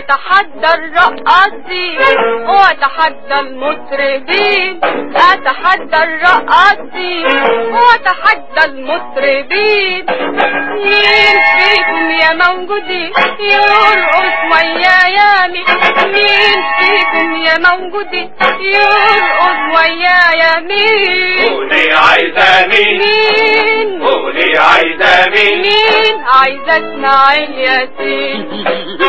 اتحدى الرقاصين واتحدى المطربين اتحدى الرقاصين واتحدى المطربين مين فيكم يا موجودين يرقص ويايا مين فيكم يا موجودين يرقص ويايا مين قولي عايزة مين مين قولي عايزة مين مين عايزة اسمع الياسين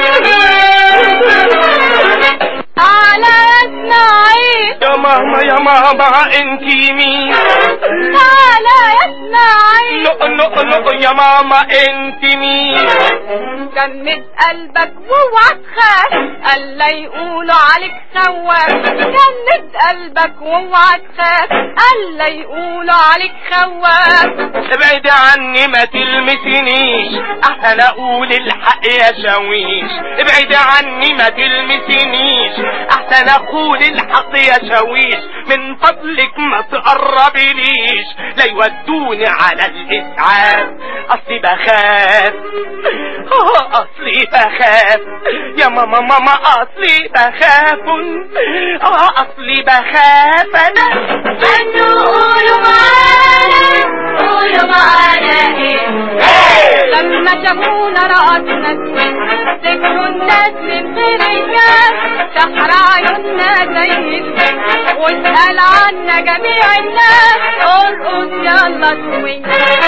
على اسماعيل يا ماما يا ماما انتي مين على اسماعيل نو نو نو يا ماما انتي مين جمد قلبك واوعى تخاف الا يقولوا عليك خواف جمد قلبك واوعى تخاف الا يقولوا عليك خواف ابعدي عني ما تلمسنيش احسن اقول الحق يا شاويش ابعدي عني ما تلمسنيش احسن اقول الحق يا شاويش من فضلك ما تقربليش لا يودوني على الاسعاف اصلي بخاف آه، اصلي بخاف يا ماما ماما اصلي بخاف آه، اصلي بخاف انا أنتوا قولوا معانا قولوا معانا إيه لما شافونا رقصنا سوين سكروا الناس من غير الناس سحر عيوننا زي الفيل واسأل عنا جميع الناس ارقص يلا سوين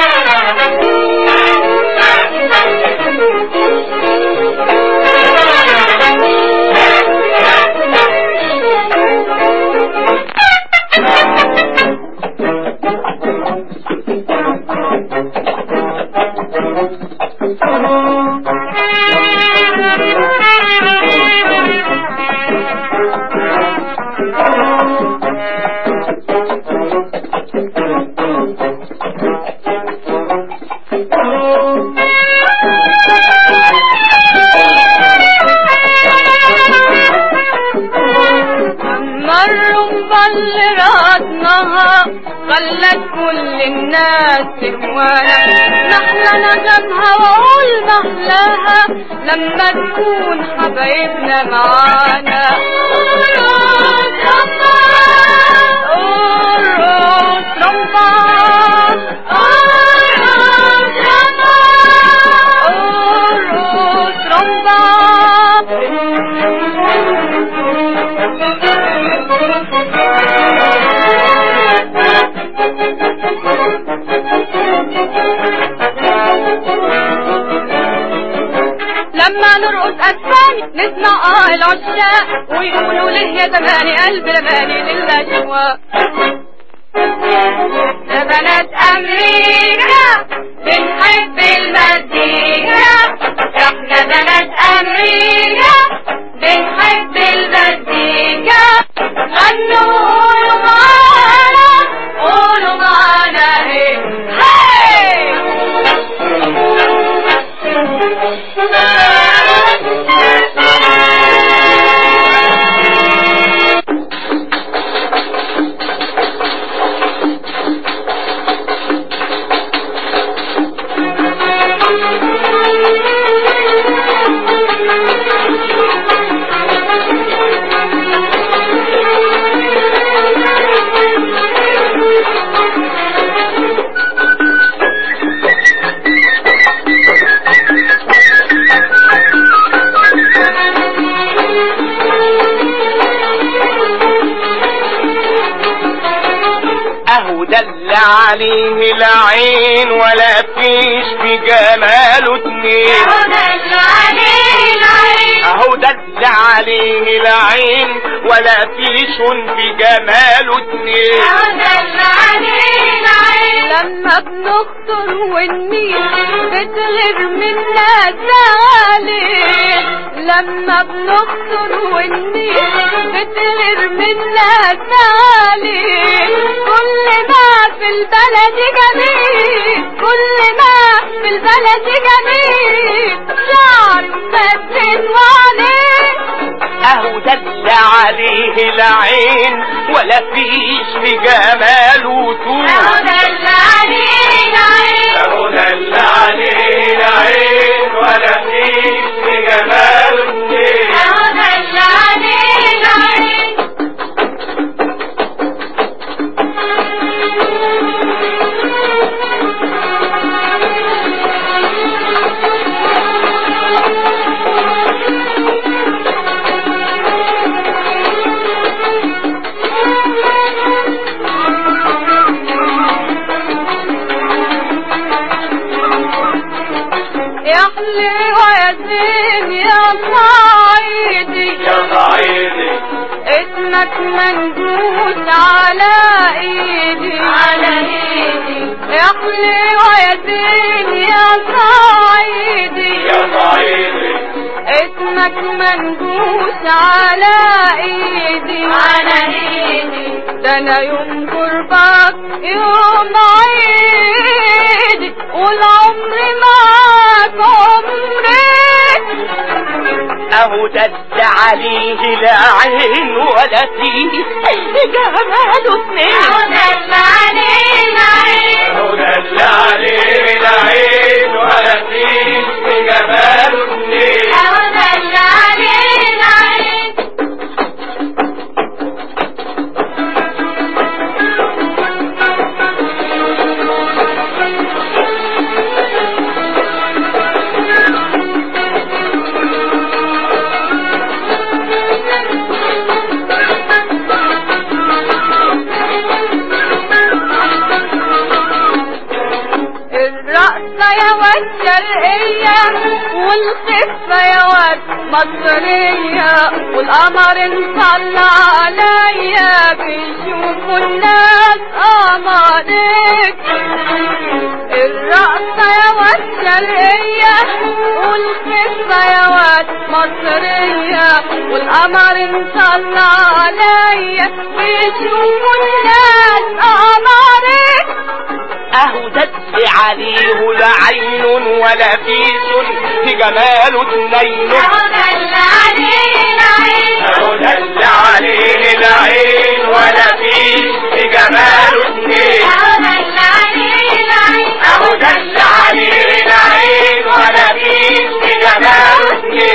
مروا اللي رقصناها خلت كل الناس تهوانا نحلى نغمها واقول محلاها لما تكون حبايبنا معانا ارقص رمبا ارقص رمبا ارقص رمبا ارقص لما نرقص أسفاني نسمع آه العشاق ويقولوا ليه يا زماني قلب رماني للأشواق يا بنات أمريكا بنحب المزيكا احنا بنات أمريكا بنحب المزيكا غنوا قولوا معانا قولوا معانا هي اهو دل عليه العين ولا فيش في جماله اتنين اهو دل عليه العين ولا فيش في جماله اتنين لما بنخطر والنيل بتغير منا زعلين لما بنخطر والنيل بتغير منا زعلين كل ما في البلد جميل كل ما في البلد جميل شعر مسن وعليه اهو دل عليه العين ولا فيش في جماله طول اهو دل عليه العين ولا فيش في جماله اتنين عقلي ويزين يا صعيدي يا صعيدي اسمك منجوس على ايدي على ايدي عقلي ويزين يا صعيدي يا صعيدي اسمك منجوس على ايدي على ايدي ده انا يوم قربك يوم عيدي والعمر معاك عمري اهو دل عليه لا عين ولا فيه جماله اتنين دل علينا عين اهو دل عليه لا عين ولا فيه جماله اتنين دل علينا عين الرقصة يا واد شرقية والخفة يا واد مصرية والقمر انطلع عليا بيشوفوا الناس قمرك الرقصة يا واد شرقية والخفة يا واد مصرية والقمر انطلع عليا بيشوفوا الناس قمرك اهو دل عليه لا عين ولا فيس في جماله اتنين دل علينا عين اهو دل عليه لا عين ولا فيس في جماله اتنين اهو دل عليه لا عين ولا فيس في جماله اتنين